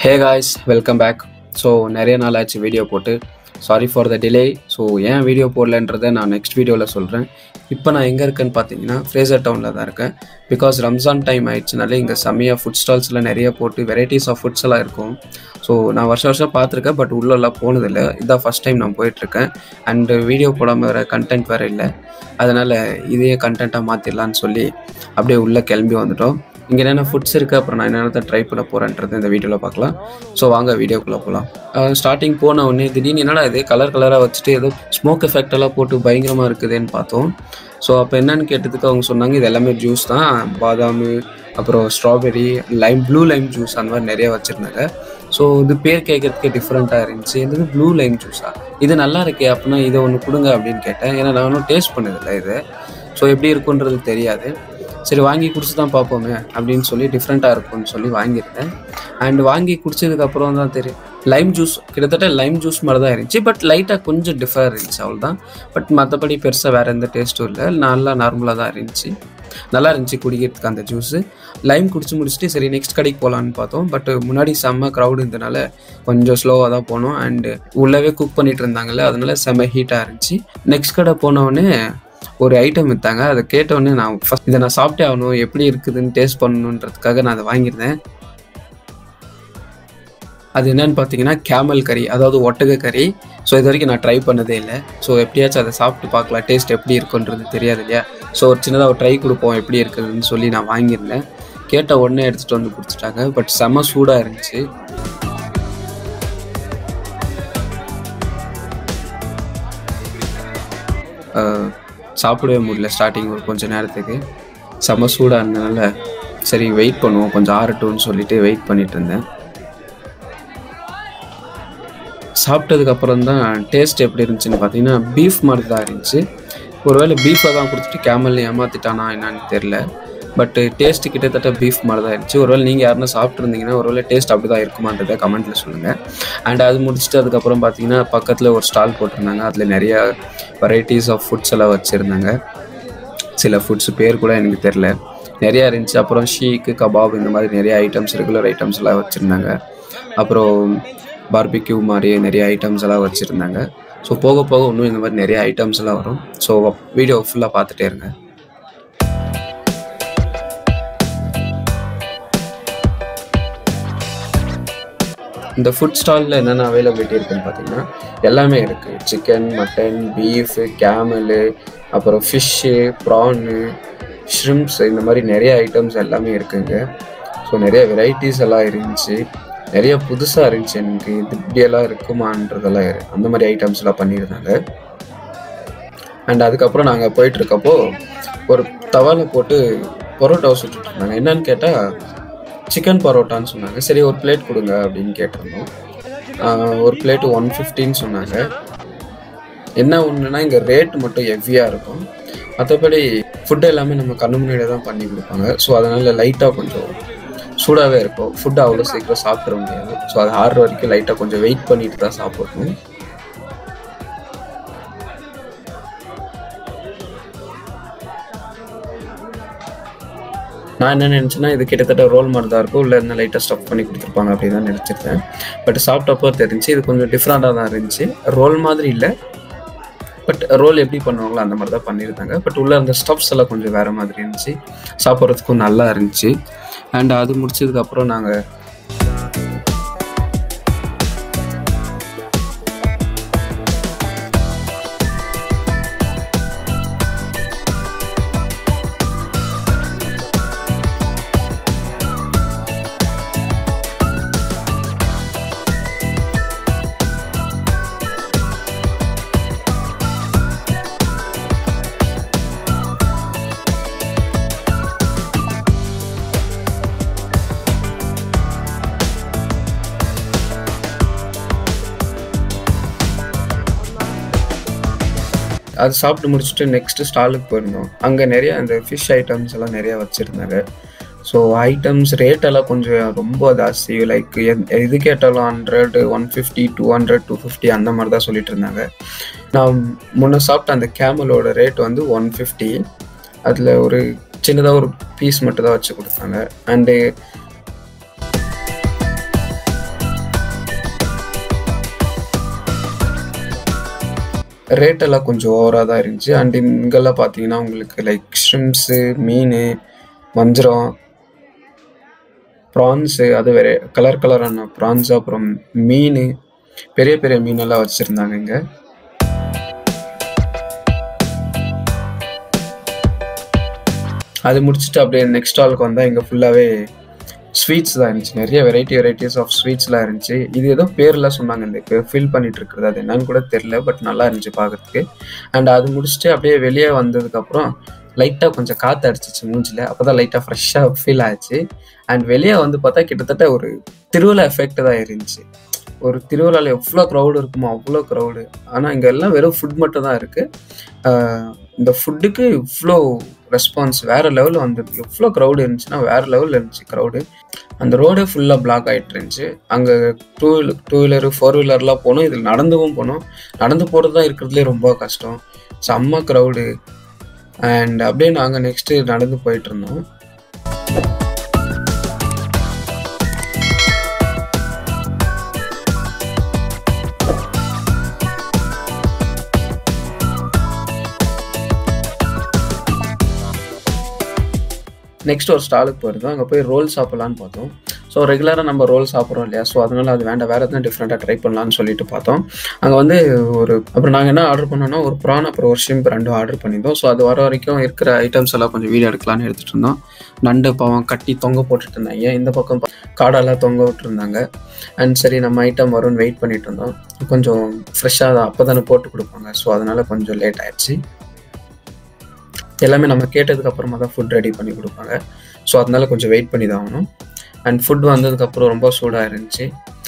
ஹே guys welcome back so நிறைய நாள் ஆச்சு வீடியோ போட்டு sorry for the delay so ஏன் வீடியோ போடலன்றதை நான் நெக்ஸ்ட் வீடியோவில் சொல்கிறேன் இப்போ நான் எங்கே இருக்கேன்னு பார்த்தீங்கன்னா ஃப்ரேசர் டவுனில் தான் இருக்கேன் பிகாஸ் ரம்ஜான் டைம் ஆயிடுச்சுனாலே இங்கே செம்மையாக ஃபுட் ஸ்டால்ஸில் நிறைய போட்டு வெரைட்டிஸ் ஆஃப் ஃபுட்ஸ் எல்லாம் இருக்கும் ஸோ நான் வருஷம் வருஷம் பார்த்துருக்கேன் பட் உள்ளெல்லாம் போனதில்லை இதான் ஃபஸ்ட் டைம் நான் போயிட்டுருக்கேன் அண்டு வீடியோ போடாமல் வேறு கண்டென்ட் வேறு இல்லை அதனால் இதையே கண்டென்ட்டாக மாற்றிடலான்னு சொல்லி அப்படியே உள்ளே கிளம்பி வந்துட்டோம் இங்கே என்னென்ன ஃபுட்ஸ் இருக்குது அப்புறம் நான் என்னென்ன ட்ரை பண்ண போகிறேன்றது இந்த வீடியோவில் பார்க்கலாம் ஸோ வாங்க வீடியோக்குள்ளே போகலாம் ஸ்டார்டிங் போன உடனே திடீர்னு என்னடா இது கலர் கலராக வச்சுட்டு ஏதோ ஸ்மோக் எஃபெக்ட் எல்லாம் போட்டு பயங்கரமாக இருக்குதுன்னு பார்த்தோம் ஸோ அப்போ என்னன்னு கேட்டதுக்கு அவங்க சொன்னாங்க இது எல்லாமே ஜூஸ் தான் பாதாம் அப்புறம் strawberry lime blue lime juice அந்த மாதிரி நிறைய வச்சுருந்தாங்க ஸோ இது பேர் கேட்கறதுக்கு டிஃப்ரெண்ட்டாக இருந்துச்சு இது ப்ளூ லைம் ஜூஸா இது நல்லா இருக்கே அப்படின்னா இதை ஒன்று கொடுங்க அப்படின்னு கேட்டேன் ஏன்னா நான் ஒன்றும் டேஸ்ட் பண்ணதில்லை இது ஸோ எப்படி இருக்குன்றது தெரியாது சரி வாங்கி குடிச்சு தான் பார்ப்போமே அப்படின்னு சொல்லி டிஃப்ரெண்ட்டாக இருக்கும்னு சொல்லி வாங்கியிருந்தேன் அண்ட் வாங்கி குடிச்சதுக்கப்புறம் தான் தெரியும் லைம் ஜூஸ் கிட்டத்தட்ட லைம் ஜூஸ் மாதிரி தான் இருந்துச்சு பட் லைட்டாக கொஞ்சம் டிஃபர் இருந்துச்சு அவ்வளோதான் பட் மற்றபடி பெருசாக வேறு எந்த டேஸ்ட்டும் இல்லை நல்லா நார்மலாக தான் இருந்துச்சு நல்லா இருந்துச்சு குடிக்கிறதுக்கு அந்த ஜூஸு லைம் குடிச்சு முடிச்சுட்டு சரி நெக்ஸ்ட் கடைக்கு போகலான்னு பார்த்தோம் பட் முன்னாடி செம்ம க்ரௌடு இருந்தனால கொஞ்சம் ஸ்லோவாக தான் போனோம் அண்டு உள்ளவே குக் பண்ணிட்டு இருந்தாங்கல்ல அதனால செம்ம ஹீட்டாக இருந்துச்சு நெக்ஸ்ட் கடை போனோடனே ஒரு ஐட்டம் விற்றாங்க அதை கேட்டோடனே நான் ஃபஸ்ட் இதை நான் சாப்பிட்டே ஆகணும் எப்படி இருக்குதுன்னு டேஸ்ட் பண்ணணுன்றதுக்காக நான் அதை வாங்கியிருந்தேன் அது என்னன்னு பார்த்தீங்கன்னா கேமல் கறி அதாவது ஒட்டக கறி ஸோ இது வரைக்கும் நான் ட்ரை பண்ணதே இல்லை ஸோ எப்படியாச்சும் அதை சாப்பிட்டு பார்க்கலாம் டேஸ்ட் எப்படி இருக்குன்றது தெரியாது இல்லையா ஸோ ஒரு சின்னதாக ஒரு ட்ரை கொடுப்போம் எப்படி இருக்குதுன்னு சொல்லி நான் வாங்கியிருந்தேன் கேட்ட உடனே எடுத்துகிட்டு வந்து கொடுத்துட்டாங்க பட் செம சூடாக இருந்துச்சு சாப்பிடவே முடியல ஸ்டார்டிங் ஒரு கொஞ்சம் நேரத்துக்கு செம சூடாக இருந்தனால சரி வெயிட் பண்ணுவோம் கொஞ்சம் ஆறட்டும்னு சொல்லிட்டு வெயிட் பண்ணிட்டு இருந்தேன் சாப்பிட்டதுக்கு அப்புறம் தான் டேஸ்ட் எப்படி இருந்துச்சுன்னு பார்த்தீங்கன்னா பீஃப் மாதிரி தான் இருந்துச்சு ஒருவேளை பீஃபை தான் கொடுத்துட்டு கேமல் ஏமாத்திட்டானா என்னன்னு தெரில பட் டேஸ்ட் கிட்டத்தட்ட பீஃப் மாதிரி தான் இருந்துச்சு ஒருவேளை நீங்கள் யாருன்னா சாப்பிட்ருந்தீங்கன்னா ஒருவேளை டேஸ்ட் அப்படி தான் இருக்குமான்றதை கமெண்ட்டில் சொல்லுங்கள் அண்ட் அது முடிச்சுட்டு அதுக்கப்புறம் பார்த்தீங்கன்னா பக்கத்தில் ஒரு ஸ்டால் போட்டிருந்தாங்க அதில் நிறைய வெரைட்டிஸ் ஆஃப் ஃபுட்ஸ் எல்லாம் வச்சுருந்தாங்க சில ஃபுட்ஸ் பேர் கூட எனக்கு தெரில நிறையா இருந்துச்சு அப்புறம் ஷீக்கு கபாப் இந்த மாதிரி நிறைய ஐட்டம்ஸ் ரெகுலர் ஐட்டம்ஸ் எல்லாம் வச்சுருந்தாங்க அப்புறம் பார்பிக்யூ மாதிரி நிறைய ஐட்டம்ஸ் எல்லாம் வச்சுருந்தாங்க ஸோ போக போக இன்னும் இந்த மாதிரி நிறைய ஐட்டம்ஸ் எல்லாம் வரும் ஸோ வீடியோ ஃபுல்லாக பார்த்துட்டே இருங்க இந்த ஃபுட் ஸ்டாலில் என்னென்ன அவைலபிலிட்டி இருக்குன்னு பார்த்தீங்கன்னா எல்லாமே இருக்குது சிக்கன் மட்டன் பீஃபு கேமலு அப்புறம் ஃபிஷ்ஷு ப்ரானு ஷ்ரிம்ப்ஸ் இந்த மாதிரி நிறைய ஐட்டம்ஸ் எல்லாமே இருக்குங்க ஸோ நிறைய வெரைட்டிஸ் எல்லாம் இருந்துச்சு நிறைய புதுசாக இருந்துச்சு எனக்கு இது இப்படியெல்லாம் இருக்குமான்றதெல்லாம் இரு- அந்த மாதிரி ஐட்டம்ஸ் எல்லாம் பண்ணியிருந்தாங்க அண்ட் அதுக்கப்புறம் நாங்கள் போயிட்டு இருக்கப்போ ஒரு தவால போட்டு பரோட்டா சுட்டுட்டு இருந்தாங்க என்னன்னு கேட்டால் சிக்கன் பரோட்டான்னு சொன்னாங்க சரி ஒரு பிளேட் கொடுங்க அப்படின்னு கேட்டிருந்தோம் ஆஹ் ஒரு பிளேட் ஒன் ஃபிஃப்டின்னு சொன்னாங்க என்ன ஒன்றுனா இங்கே ரேட் மட்டும் ஹெவியாக இருக்கும் மற்றபடி ஃபுட் எல்லாமே நம்ம கண்ணு முன்னாடி தான் பண்ணி கொடுப்பாங்க ஸோ அதனால் லைட்டாக கொஞ்சம் சூடாகவே இருக்கும் ஃபுட் அவ்வளோ சீக்கிரம் சாப்பிட முடியாது ஸோ அது ஆறுற வரைக்கும் லைட்டாக கொஞ்சம் வெயிட் பண்ணிட்டு தான் சாப்பிடணும் நான் என்ன நினச்சேன்னா இது கிட்டத்தட்ட ரோல் மாதிரி தான் இருக்கும் உள்ள இருந்து லைட்டாக ஸ்டஃப் பண்ணி கொடுத்துருப்பாங்க அப்படின்னு தான் நினச்சிருந்தேன் பட் சாப்பிட்டப்போ தெரிஞ்சு இது கொஞ்சம் டிஃப்ரெண்ட்டாக தான் இருந்துச்சு ரோல் மாதிரி இல்லை பட் ரோல் எப்படி பண்ணுவாங்களோ அந்த மாதிரி தான் பண்ணியிருந்தாங்க பட் உள்ள அந்த ஸ்டப்ஸ் எல்லாம் கொஞ்சம் வேறு மாதிரி இருந்துச்சு சாப்பிட்றதுக்கும் நல்லா இருந்துச்சு அண்ட் அது முடிச்சதுக்கப்புறம் நாங்கள் அது சாப்பிட்டு முடிச்சுட்டு நெக்ஸ்ட் ஸ்டாலுக்கு போயிருந்தோம் அங்கே நிறைய அந்த ஃபிஷ் ஐட்டம்ஸ் எல்லாம் நிறைய வச்சுருந்தாங்க ஸோ ஐட்டம்ஸ் ரேட் எல்லாம் கொஞ்சம் ரொம்ப ஜாஸ்தி லைக் எது கேட்டாலும் hundred one fifty two hundred two fifty அந்த மாதிரி தான் சொல்லிட்டு இருந்தாங்க நான் முன்ன சாப்பிட்ட அந்த கேமலோட ரேட் வந்து ஒன் ஃபிஃப்டி அதில் ஒரு சின்னதாக ஒரு பீஸ் மட்டும் தான் வச்சு கொடுத்தாங்க அண்டு ரேட்டெல்லாம் கொஞ்சம் ஓவராக தான் இருந்துச்சு அண்ட் இங்கெல்லாம் பார்த்தீங்கன்னா உங்களுக்கு லைக் ஷ்ரிம்ஸு மீன் வஞ்சரம் ப்ரான்ஸு அது வேற கலர் கலரான ப்ரான்ஸ் அப்புறம் மீன் பெரிய பெரிய மீனெல்லாம் வச்சுருந்தாங்க இங்கே அது முடிச்சுட்டு அப்படியே நெக்ஸ்ட் ஸ்டாலுக்கு வந்தால் இங்கே ஃபுல்லாகவே ஸ்வீட்ஸ் தான் இருந்துச்சு நிறைய வெரைட்டி வெரைட்டிஸ் ஆஃப் ஸ்வீட்ஸ்லாம் இருந்துச்சு இது ஏதோ பேர்லாம் சொன்னாங்க இந்த இப்போ ஃபில் பண்ணிட்டு இருக்கிறது அது என்னன்னு கூட தெரில பட் நல்லா இருந்துச்சு பார்க்கறதுக்கு அண்ட் அது முடிச்சுட்டு அப்படியே வெளியே வந்ததுக்கப்புறம் லைட்டாக கொஞ்சம் காற்று அடிச்சிச்சு மூஞ்சில் அப்போ தான் லைட்டாக ஃப்ரெஷ்ஷாக ஃபீல் ஆச்சு அண்ட் வெளியே வந்து பார்த்தா கிட்டத்தட்ட ஒரு திருவிழா எஃபெக்ட் தான் இருந்துச்சு ஒரு திருவிழாவில் எவ்வளோ க்ரௌடு இருக்குமோ அவ்வளோ க்ரௌடு ஆனால் இங்கே எல்லாம் வெறும் ஃபுட் மட்டும் தான் இருக்குது இந்த ஃபுட்டுக்கு இவ்வளோ ரெஸ்பான்ஸ் வேறு லெவலில் வந்தது எவ்வளோ க்ரௌடு இருந்துச்சுன்னா வேறு லெவலில் இருந்துச்சு க்ரௌடு அந்த ரோடே ஃபுல்லாக பிளாக் ஆகிட்டு இருந்துச்சு அங்கே two wheeler two wheeler four வீலர்லாம் போனோம் இதில் நடந்துவும் போனோம் நடந்து போகிறது தான் இருக்கிறதுலே ரொம்ப கஷ்டம் செம்ம க்ரௌடு அண்ட் அப்படியே நாங்கள் நெக்ஸ்ட்டு நடந்து போயிட்டு இருந்தோம் நெக்ஸ்ட் ஒரு ஸ்டாலுக்கு போயிருந்தோம் அங்கே போய் ரோல் சாப்பிட்லான்னு பார்த்தோம் ஸோ ரெகுலராக நம்ம ரோல் சாப்பிட்றோம் இல்லையா ஸோ அதனால் அது வேண்டாம் வேறு எதுனா டிஃப்ரெண்ட்டாக ட்ரை பண்ணலான்னு சொல்லிட்டு பார்த்தோம் அங்கே வந்து ஒரு அப்புறம் நாங்கள் என்ன ஆர்டர் பண்ணோம்னா ஒரு ப்ரான் அப்புறம் ஒரு ஷிம்ப் ரெண்டும் ஆர்டர் பண்ணியிருந்தோம் ஸோ அது வர வரைக்கும் இருக்கிற ஐட்டம்ஸ் எல்லாம் கொஞ்சம் வீடியோ எடுக்கலான்னு எடுத்துகிட்டு இருந்தோம் நண்டு பாவம் கட்டி தொங்க போட்டுட்டு இருந்தாங்க இந்த பக்கம் காடெல்லாம் தொங்க விட்டுருந்தாங்க அண்ட் சரி நம்ம ஐட்டம் வரும்னு வெயிட் பண்ணிட்டு இருந்தோம் கொஞ்சம் ஃப்ரெஷ்ஷாக தான் அப்போ தானே போட்டு கொடுப்பாங்க ஸோ அதனால் கொஞ்சம் லேட் ஆயிடுச்சு எல்லாமே நம்ம கேட்டதுக்கு அப்புறமா தான் ஃபுட் ரெடி பண்ணி கொடுப்பாங்க ஸோ அதனால கொஞ்சம் வெயிட் பண்ணி தான் ஆகணும் அண்ட் ஃபுட் வந்ததுக்கப்புறம் ரொம்ப சூடாக இருந்துச்சு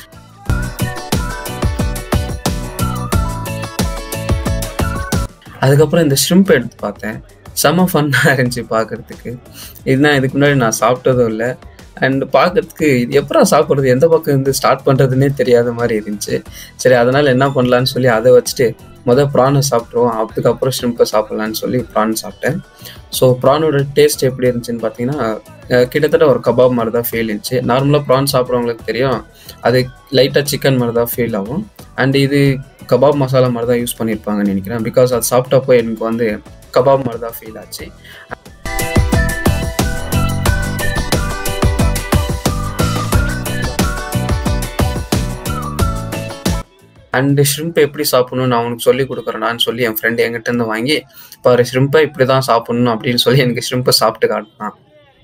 அதுக்கப்புறம் இந்த ஷ்ரிம்ப் எடுத்து பார்த்தேன் செம்ம ஃபன்னாக இருந்துச்சு பார்க்குறதுக்கு இதுதான் இதுக்கு முன்னாடி நான் சாப்பிட்டதும் இல்லை அண்ட் பார்க்கறதுக்கு இது எப்படா சாப்பிட்றது எந்த பக்கம் இருந்து ஸ்டார்ட் பண்ணுறதுனே தெரியாத மாதிரி இருந்துச்சு சரி அதனால் என்ன பண்ணலான்னு சொல்லி அதை வச்சுட்டு மொதல் ப்ரானை சாப்பிட்ருவோம் அதுக்கப்புறம் ஷ்ரிம்பை சாப்பிட்லான்னு சொல்லி ப்ரான் சாப்பிட்டேன் ஸோ ப்ரானோட டேஸ்ட் எப்படி இருந்துச்சுன்னு பார்த்தீங்கன்னா கிட்டத்தட்ட ஒரு கபாப் மாதிரி தான் ஃபீல் இருந்துச்சு நார்மலாக ப்ரான் சாப்பிட்றவங்களுக்கு தெரியும் அது லைட்டாக சிக்கன் மாதிரி தான் ஃபீல் ஆகும் அண்ட் இது கபாப் மசாலா மாதிரி தான் யூஸ் பண்ணியிருப்பாங்கன்னு நினைக்கிறேன் பிகாஸ் அது சாப்பிட்டப்போ எனக்கு வந்து கபாப் மாதிரி தான் ஃபீல் ஆச்சு அண்டு ஷ்ரிம்ப் எப்படி சாப்பிடணும் நான் அவனுக்கு சொல்லி கொடுக்குறேனான்னு சொல்லி என் ஃப்ரெண்டு என்கிட்ட இருந்து வாங்கி பாரு ஷ்ரிம்பை இப்படி தான் சாப்பிடணும் அப்படின்னு சொல்லி எனக்கு ஷ்ரிம்பை சாப்பிட்டு காட்டினான்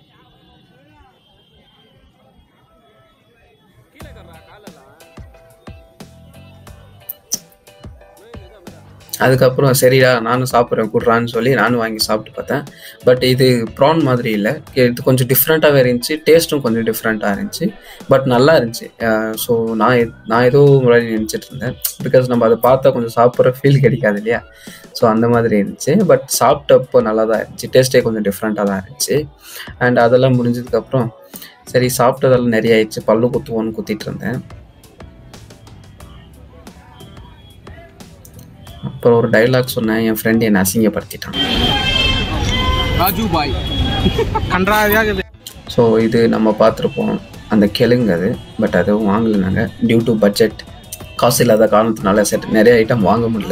அதுக்கப்புறம் சரிடா நானும் சாப்பிட்றேன் குட்றான்னு சொல்லி நானும் வாங்கி சாப்பிட்டு பார்த்தேன் பட் இது ப்ரான் மாதிரி இல்லை இது கொஞ்சம் டிஃப்ரெண்ட்டாகவே இருந்துச்சு டேஸ்ட்டும் கொஞ்சம் டிஃப்ரெண்ட்டாக இருந்துச்சு பட் நல்லா இருந்துச்சு ஸோ நான் எ- நான் ஏதோ முன்னாடி நினச்சிட்டு இருந்தேன் பிகாஸ் நம்ம அதை பார்த்தா கொஞ்சம் சாப்பிட்ற ஃபீல் கிடைக்காது இல்லையா ஸோ அந்த மாதிரி இருந்துச்சு பட் சாப்பிட்டப்போ நல்லா தான் இருந்துச்சு டேஸ்ட்டே கொஞ்சம் டிஃப்ரெண்ட்டாக தான் இருந்துச்சு அண்ட் அதெல்லாம் முடிஞ்சதுக்கப்புறம் சரி சாப்பிட்டதெல்லாம் நிறைய ஆயிடுச்சு பல்லு குத்துவோன்னு குத்திட்டு இருந்தேன் அப்புறம் ஒரு டைலாக் சொன்னேன் என் ஃப்ரெண்டு என்னை அசிங்கப்படுத்திட்டான் ராஜு பாய் கன்றாவியாக ஸோ இது நம்ம பார்த்துருப்போம் அந்த கெலுங்கு அது பட் அதுவும் வாங்கல நாங்கள் டியூ டு பட்ஜெட் காசு இல்லாத காரணத்தினால செட் நிறைய ஐட்டம் வாங்க முடியல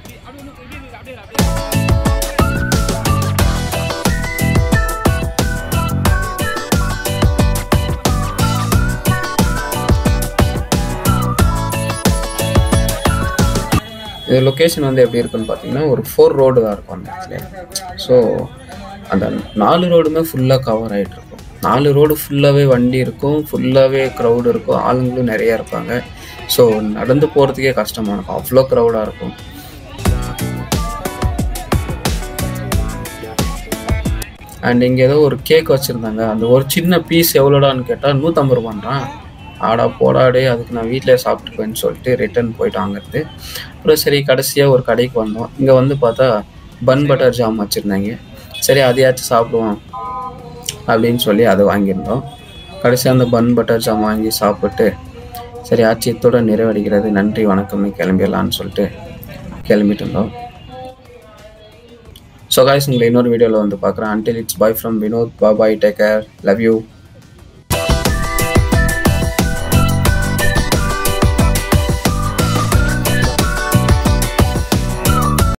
இது லொக்கேஷன் வந்து எப்படி இருக்குன்னு பார்த்தீங்கன்னா ஒரு ஃபோர் ரோடு தான் இருக்கும் அந்த இடத்துல ஸோ அந்த நாலு ரோடுமே ஃபுல்லாக கவர் ஆகிட்டு இருக்கும் நாலு ரோடு ஃபுல்லாகவே வண்டி இருக்கும் ஃபுல்லாகவே க்ரௌடு இருக்கும் ஆளுங்களும் நிறைய இருப்பாங்க ஸோ நடந்து போகிறதுக்கே கஷ்டமாக இருக்கும் அவ்வளோ க்ரௌடாக இருக்கும் அண்ட் இங்கே ஏதோ ஒரு கேக் வச்சுருந்தாங்க அந்த ஒரு சின்ன பீஸ் எவ்வளோடான்னு கேட்டால் நூற்றம்பது ரூபான்றான் ஆடா போடாடே அதுக்கு நான் வீட்டிலே சாப்பிட்டுக்குவேன்னு சொல்லிட்டு ரிட்டர்ன் போயிட்டு வாங்குறது அப்புறம் சரி கடைசியாக ஒரு கடைக்கு வந்தோம் இங்கே வந்து பார்த்தா பன் பட்டர் ஜாம் வச்சுருந்தாங்க சரி அதையாச்சும் சாப்பிடுவோம் அப்படின்னு சொல்லி அதை வாங்கியிருந்தோம் கடைசியாக அந்த பன் பட்டர் ஜாம் வாங்கி சாப்பிட்டு சரி ஆட்சியத்தோட நிறைவடைகிறது நன்றி வணக்கம்னு கிளம்பிடலான்னு சொல்லிட்டு கிளம்பிட்டு இருந்தோம் ஸோ காய்ஸ் உங்களை இன்னொரு வீடியோவில் வந்து பார்க்குறேன் until it's bye from Vinod Babai take care love you